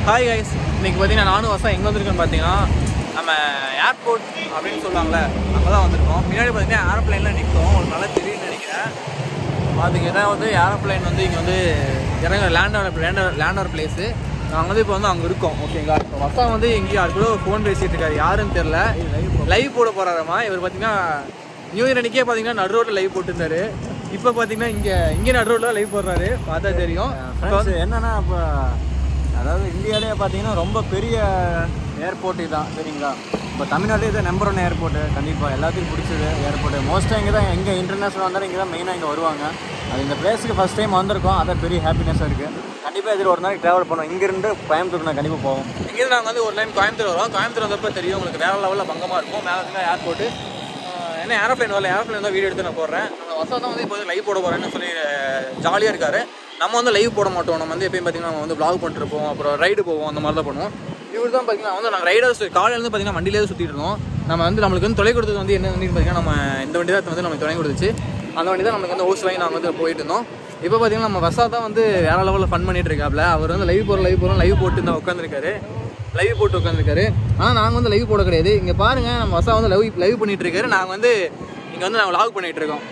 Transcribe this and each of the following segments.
Hi guys இன்னைக்கு பார்த்தீங்கன்னா நானும் வருஷம் எங்கே வந்திருக்கேன்னு பார்த்தீங்கன்னா நம்ம ஏர்போர்ட் அப்படின்னு சொல்லுவாங்கள்ல அங்கே தான் வந்திருக்கோம் பின்னாடி பார்த்தீங்கன்னா ஏரோப்ளைனில் நிற்கும் உங்களுக்கு நல்லா தெரியும்னு நினைக்கிறேன் அதுக்கு இதான் வந்து ஏரோப்ளைன் வந்து இங்கே வந்து இறங்க லேண்ட் ஆன லேண்ட் லேண்ட் ஆகிற பிளேஸு நாங்கள் வந்து இப்போ வந்து அங்கே இருக்கோம் ஓகேங்களா இப்போ வசம் வந்து எங்கேயும் அது கூட ஃபோன் பேசிகிட்டு இருக்காரு யாருன்னு தெரில லைவ் போட போகிறாராமா இவர் பார்த்தீங்கன்னா நியூ இயர் அன்றைக்கே பார்த்தீங்கன்னா நடு ரோட்டில் லைவ் போட்டிருந்தாரு இப்போ பார்த்தீங்கன்னா இங்கே இங்கே நடு ரோட்டில் லைவ் போடுறாரு பார்த்தா தெரியும் இப்போ ஃப்ரெண்ட்ஸ் வந்து- என்னன்னா இப்போ அதாவது இந்தியாவிலே பார்த்தீங்கன்னா ரொம்ப பெரிய ஏர்போர்ட் இதுதான் சரிங்களா இப்போ தமிழ்நாட்டிலே இது நம்பர் ஒன் ஏர்போர்ட்டு கண்டிப்பாக எல்லாத்துக்கும் பிடிச்சது ஏர்போர்ட்டு மோஸ்ட்டாக இங்கே தான் எங்கே இன்டர்நேஷனல் வந்தாலும் இங்கே தான் மெயினாக இங்கே வருவாங்க அது இந்த பிளேஸுக்கு ஃபஸ்ட் டைம் வந்திருக்கோம் அதான் பெரிய ஹாப்பினஸாக இருக்குது கண்டிப்பாக இதில் ஒரு நாளைக்கு ட்ராவல் பண்ணுவோம் இங்கேருந்து கோயம்புத்தூர் நான் கண்டிப்பாக போவோம் இங்கேருந்து நாங்கள் வந்து ஒரு டைம் கோயம்புத்தூர் வரோம் கோயம்புத்தூர் வந்தப்போ தெரியும் உங்களுக்கு வேற லெவலில் பங்கமாக இருக்கும் மேலே வந்து ஏர்போர்ட்டு என்ன ஏரோப்ளைன் வரல ஏரோப்ளைன் தான் வீடியோ எடுத்து நான் போடுறேன் நம்ம வசம் தான் வந்து இப்போ வந்து லைவ் போட போகிறேன்னு சொல்லி ஜாலியாக இருக்காரு நம்ம வந்து லைவ் போட மாட்டோம் நம்ம வந்து எப்பயும் பார்த்தீங்கன்னா நம்ம வந்து vlog பண்ணிருப்போம் அப்புறம் ரைடு போவோம் அந்த மாதிரி தான் பண்ணுவோம் இவர் தான் பார்த்தீங்கன்னா வந்து நாங்கள் ரைடர்ஸ் காலையிலேருந்து பார்த்தீங்கன்னா வண்டியிலே சுற்றிட்டு இருந்தோம் நம்ம வந்து நம்மளுக்கு வந்து தொலை கொடுத்தது வந்து என்ன வண்டின்னு பார்த்தீங்கன்னா நம்ம இந்த வண்டி தான் வந்து நமக்கு துணை கொடுத்துச்சு அந்த வண்டி தான் நமக்கு வந்து ஹோஸ் வாங்கி நாங்கள் வந்து போயிட்டு இருந்தோம் இப்போ பார்த்தீங்கன்னா நம்ம வசா தான் வந்து வேற லெவலில் ஃபன் பண்ணிட்டு இருக்காப்ல அவர் வந்து லைவ் போகிறோம் லைவ் போகிறோம் லைவ் போட்டு தான் உட்காந்துருக்காரு லைவ் போட்டு உட்காந்துருக்காரு ஆனால் நாங்கள் வந்து லைவ் போட கிடையாது இங்கே பாருங்க நம்ம வசா வந்து லைவ் லைவ் பண்ணிட்டு இருக்காரு நாங்கள் வந்து இங்கே வந்து நாங்கள் லாக் பண்ணிட்டு இருக்கோம்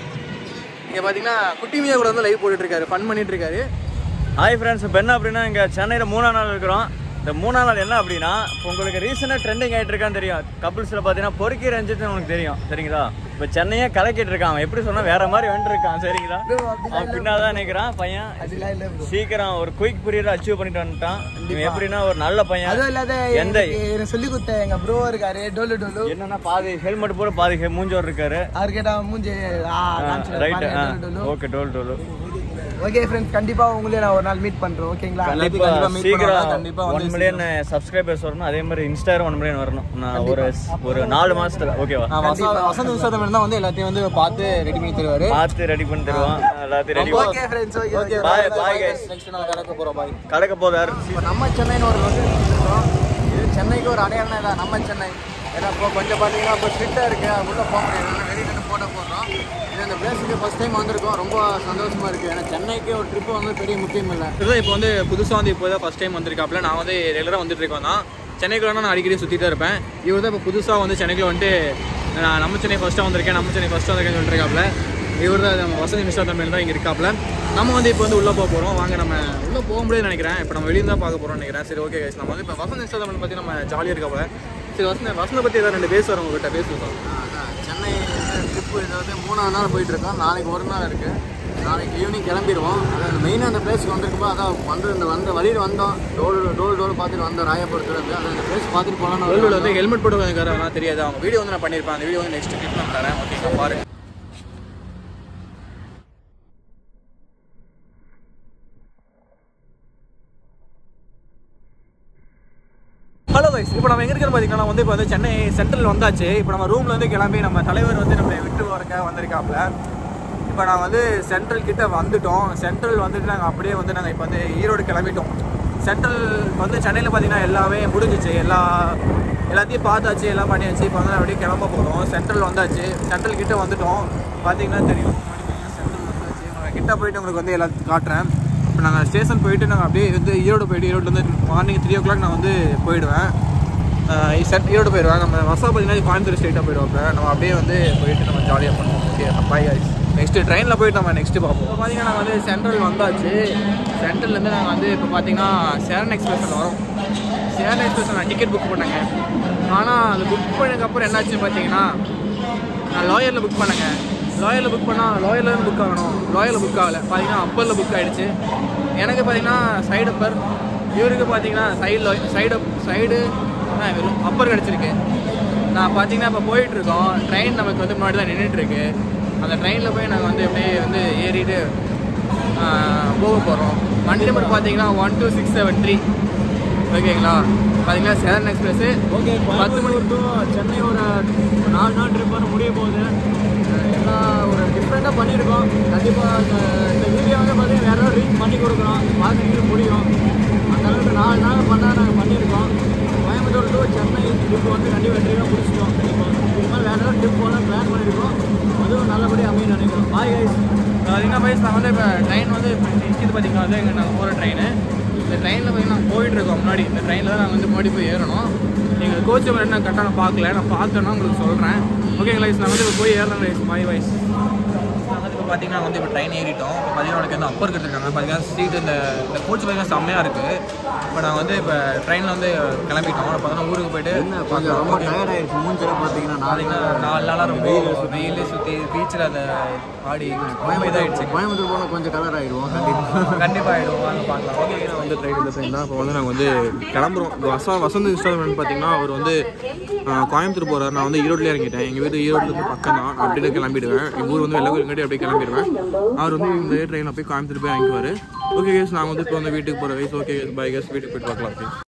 இங்கே பார்த்தீங்கன்னா குட்டி மீடியா கூட வந்து லைவ் போட்டுட்டு இருக்காரு ஃபன் பண்ணிட்டு இருக்காரு ஹாய் ஃப்ரெண்ட்ஸ் இப்போ என்ன அப்படின்னா இங்கே சென்னையில் மூணாம் நாள் இருக்கிறோம் இந்த மூணாம் நாள் என்ன அப்படின்னா இப்போ உங்களுக்கு ரீசெண்டாக ட்ரெண்டிங் ஆகிட்டு இருக்கான்னு தெரியும் கப்புள்ஸில் பார்த்தீங்கன்னா பொறுக்கி ரஞ்சித்னு உனக்கு தெரியும் சரிங்களா இப்போ சென்னையே கலக்கிட்டு இருக்கான் அவன் எப்படி சொன்னா வேற மாதிரி வந்துருக்கான் சரிங்களா அவன் பின்னாதான் நினைக்கிறான் பையன் சீக்கிரம் ஒரு குயிக் பீரியட் அச்சீவ் பண்ணிட்டு வந்துட்டான் இவன் எப்படின்னா ஒரு நல்ல பையன் அதுவும் இல்லாத எந்த எனக்கு எனக்கு சொல்லி கொடுத்த எங்க ப்ரோ இருக்காரு டோலு டோலு என்னன்னா பாதி ஹெல்மெட் போட பாதி he- மூஞ்சோர் இருக்காரு அவர் கேட்டா மூஞ்சி ரைட் ஓகே டோல் டோல் ஓகே ஃப்ரெண்ட்ஸ் கண்டிப்பா உங்களையும் நான் ஒரு நாள் மீட் பண்றேன் ஓகேங்களா கண்டிப்பா கண்டிப்பா meet சீக்கிரம் பண்ணுவாங்க. கண்டிப்பா வந்து ஒன் மில்லியன் சப்ஸ்கிரைபர்ஸ் வரணும் அதே மாதிரி இன்ஸ்டாகிராம் ஒன் மில்லியன் வரணும் நான் ஒரு ஒரு நாலு மாசத்துல ஓகேவா வசந்த விசாதம் தான் வந்து எல்லாத்தையும் வந்து பார்த்து ரெடி பண்ணி தருவாரு பார்த்து ரெடி பண்ணி தருவான் எல்லாத்தையும் ready okay friends okay okay Bye, bye guys. Next நான் கடக்க போகிறோம் பாய் கடக்க போதார் இப்போ நம்ம சென்னைன்னு ஒரு லொக்கேஷன் இருக்கோம் இது சென்னைக்கு ஒரு அடையாளம் தான் நம்ம சென்னை ஏன்னா இப்போ கொஞ்சம் பார்த்தீங்கன்னா இப்போ ஸ்ட்ரிக்டாக இருக்குது அது உள்ள போக முடியாது வெளியே நின்று போட்டோ போடுறோம் இது இந்த பிளேஸுக்கு ஃபஸ்ட் டைம் வந்திருக்கோம் ரொம்ப சந்தோஷமாக இருக்குது ஏன்னா சென்னைக்கு ஒரு ட்ரிப்பு வந்து பெரிய முக்கியம் இல்லை இதுதான் இப்போ வந்து புதுசாக வந்து இப்போ தான் ஃபஸ்ட் டைம் வந்திருக்காப்புல நான் வந்து ரெகுலராக வந்துட்டு இருக்கோம் தான் சென்னைக்குள்ள நான் அடிக்கடி சுற்றிட்டு இருப்பேன் இவர் தான் இப்போ புதுசாக வந்து சென்னைக்குள்ள வந்துட்டு நான் நம்ம சென்னை ஃபஸ்ட்டாக வந்திருக்கேன் நம்ம சென்னை ஃபஸ்ட்டாக வந்திருக்கேன்னு சொல்லிட்டு இருக்காப்புல இவர் தான் நம்ம வசதி மிஸ்டா தமிழ் தான் இங்கே இருக்காப்புல நம்ம வந்து இப்போ வந்து உள்ளே போக போகிறோம் வாங்க நம்ம உள்ளே போக முடியாதுன்னு நினைக்கிறேன் இப்போ நம்ம வெளியே தான் பார்க்க போகிறோம்னு நினைக்கிறேன் சரி ஓகே guys நம்ம வந்து இப்போ வசந்த் மிஸ்டா தமிழ் பற்றி நம்ம ஜாலியாக இருக்காப்புல சரி வசந்த வசந்த பற்றி ஏதாவது ரெண்டு பேசுவார் உங்ககிட்ட பேசுவோம் சென்னை ட்ரிப்பு ஏதாவது மூணாவது நாள் போயிட்டு இருக்கோம் நாளைக்கு ஒரு நாள் இருக்குது நாளைக்கு ஈவினிங் கிளம்பிடுவோம் அதாவது மெயினாக அந்த பிளேஸ்க்கு வந்திருக்கும்போது அதான் வந்து இந்த வந்த வழியில் வந்தோம் டோல் டோல் டோல் பார்த்துட்டு வந்தோம் ராயபுரத்துலேருந்து அதான் இந்த பிளேஸ் பார்த்துட்டு போகலாம் டோல் வந்து ஹெல்மெட் போட்டு வந்துருக்காரு அதெல்லாம் தெரியாது அவங்க வீடியோ வந்து நான் பண்ணியிருப்பேன் அந்த வீடியோ வந்து நெக்ஸ்ட் கிளிப் நான் தரேன் ஓகேங்களா பாருங்க ஹலோ கைஸ் இப்போ நம்ம எங்க இருக்கிற பார்த்தீங்கன்னா வந்து இப்போ வந்து சென்னை சென்ட்ரல் வந்தாச்சு இப்போ நம்ம ரூம்ல இருந்து கிளம்பி நம்ம தலைவர் வந்து நம்ம விட்டு வரக்க வந்திருக்காப்ல இப்போ நாங்கள் வந்து சென்ட்ரல் கிட்ட வந்துட்டோம் சென்ட்ரல் வந்துட்டு நாங்கள் அப்படியே வந்து நாங்கள் இப்போ வந்து ஈரோடு கிளம்பிட்டோம் சென்ட்ரல் வந்து சென்னையில் பார்த்தீங்கன்னா எல்லாமே முடிஞ்சிச்சு எல்லா எல்லாத்தையும் பார்த்தாச்சு எல்லாம் பண்ணியாச்சு இப்போ வந்து அப்படியே கிளம்ப போகிறோம் சென்ட்ரல் வந்தாச்சு சென்ட்ரல் கிட்ட வந்துட்டோம் பார்த்தீங்கன்னா தெரியும் சென்ட்ரல் வந்தாச்சு நான் கிட்ட போயிட்டு உங்களுக்கு வந்து எல்லாத்தையும் காட்டுறேன் இப்போ நாங்கள் ஸ்டேஷன் போயிட்டு நாங்கள் அப்படியே வந்து ஈரோடு போயிட்டு ஈரோட்லேருந்து மார்னிங் த்ரீ ஓ கிளாக் நான் வந்து போயிடுவேன் ஆஹ் செட் ஈரோடு போயிடுவேன் நம்ம வசா பார்த்தீங்கன்னா கோயம்புத்தூர் ஸ்டேட்டாக போயிடுவோம் நம்ம அப்படியே வந்து போயிட்டு நம்ம ஜாலியாக பண்ணுவோம் ஓகே பாய் guys நெக்ஸ்ட்டு ட்ரெயினில் போயிட்டு நம்ம நெக்ஸ்ட்டு பார்ப்போம் இப்போ பார்த்தீங்கன்னா நாங்கள் வந்து சென்ட்ரல் வந்தாச்சு சென்ட்ரல்லேருந்து நாங்கள் வந்து இப்போ பார்த்தீங்கன்னா சேரன் எக்ஸ்பிரஸில் வரோம் சேரன் எக்ஸ்பிரஸ் நான் டிக்கெட் புக் பண்ணேங்க ஆனால் அது புக் பண்ணதுக்கப்புறம் என்னாச்சு பார்த்தீங்கன்னா நான் லாயரில் புக் பண்ணேங்க லாயரில் புக் பண்ணால் லாயரில் புக் ஆகணும் லாயரில் புக் ஆகலை பார்த்தீங்கன்னா அப்பரில் புக் ஆகிடுச்சு எனக்கு பார்த்தீங்கன்னா சைடு அப்பர் இவருக்கு பார்த்தீங்கன்னா சைடு சைடு சைடு வெறும் அப்பர் கிடச்சிருக்கு நான் பார்த்தீங்கன்னா இப்போ போயிட்டுருக்கோம் ட்ரெயின் நமக்கு வந்து முன்னாடி தான் நின்றுட்டுருக்கு அந்த ட்ரெயினில் போய் நாங்கள் வந்து அப்படியே வந்து ஏறிட்டு ஆஹ், போக போகிறோம் வண்டி நம்பர் பார்த்தீங்கன்னா one two six seven three ஓகேங்களா பார்த்தீங்கன்னா சேரன் எக்ஸ்பிரஸ்ஸு ஓகே பத்து மணி டு சென்னை ஒரு ஒரு நாலு நாள் ட்ரிப் பண்ண முடிய போகுது அஹ் எல்லாம் ஒரு டிஃப்ரெண்ட்டாக பண்ணியிருக்கோம் கண்டிப்பாக இந்த இந்த வீடியோ வந்து பார்த்தீங்கன்னா வேறு ரீச் பண்ணி கொடுக்குறோம் பார்க்குறதுக்கு முடியும் அந்த அளவுக்கு நாலு நாள் பண்ணால் நாங்கள் பண்ணியிருக்கோம் கோயம்புத்தூர் டு சென்னை ட்ரிப் வந்து கண்டிப்பாக வெற்றியாக முடிச்சிட்டோம் கண்டிப்பாக இது மாதிரி வேறு ஏதாவது ட்ரிப் போல பிளான் பண்ணியிருக்கோம் அதுவும் நல்லபடியாக அமையும் நினைக்கிறோம் பாய் கைஸ் பார்த்தீங்கன்னா பைஸ் நான் வந்து இப்போ ட்ரெயின் வந்து இப்போ நிற்கிது பார்த்தீங்கன்னா வந்து எங்கள் நாங்கள் போகிற ட்ரெயின் இந்த ட்ரெயினில் பார்த்தீங்கன்னா போயிட்டு இருக்கோம் முன்னாடி இந்த ட்ரெயினில் தான் நாங்கள் வந்து முன்னாடி போய் ஏறணும் நீங்கள் கோச் நம்பர் என்ன கரெக்டாக நான் பார்க்கல நான் பார்த்தேன்னா உங்களுக்கு சொல்கிறேன் ஓகேங்களா நான் வந்து இப்போ போய் ஏறேன் ரைஸ் மை வைஸ் நாங்கள் வந்து இப்போ பார்த்தீங்கன்னா வந்து இப்போ ட்ரெயின் ஏறிட்டோம் இப்போ பார்த்தீங்கன்னா உனக்கு வந்து அப்பர் கட்டிருக்காங்க பார்த்தீங்கன்னா சீட் இந்த இந்த கோச் பார்த்தீங்கன்னா செம்மையாக இருக்குது இப்போ நாங்கள் வந்து இப்போ ட்ரெயினில் வந்து கிளம்பிட்டோம் பார்த்தீங்கன்னா ஊருக்கு போயிட்டு என்ன கொஞ்சம் ரொம்ப டயர்ட் ஆயிடுச்சு மூஞ்செல்லாம் பார்த்தீங்கன்னா பார்த்தீங்கன்னா நாலு நாளாக ரொம்ப வெயிலே சுற்றி பீச்சில் அந்த ஆடி கோயம்பு இதாகிடுச்சு கோயம்புத்தூர் போனால் கொஞ்சம் கலர் ஆயிடுவோம் கண்டிப்பாக கண்டிப்பாக ஆகிடும் வாங்க பார்க்கலாம் ஓகே நான் வந்து ட்ரெயின் இந்த ட்ரெயின் தான் இப்போ வந்து நாங்கள் வந்து கிளம்புறோம் இப்போ வச வசந்த் இன்ஸ்டால்மெண்ட் பார்த்தீங்கன்னா அவர் வந்து ஆ, கோயம்புத்தூர் போகிறார் நான் வந்து ஈரோட்லேயே இறங்கிட்டேன் எங்கள் வீடு ஈரோட்லேருந்து பக்கம் தான் அப்படியே கிளம்பிடுவேன் எங்கள் ஊர் வந்து வெள்ளக்கூர் எங்கிட்ட அப்படியே கிளம்பிடுவேன் அவர் வந்து இந்த ட்ரெயினில் போய் கோயம்புத்தூர் போய் வாங்கிக்குவார் ஓகே கேஸ் நாங்கள் வந்து இப்போ வந்து வீட்டுக்கு போகிற வயசு ஓகே கேஸ் பை கேஸ் வீட்டுக்கு போயிட்டு பார்க்கலாம்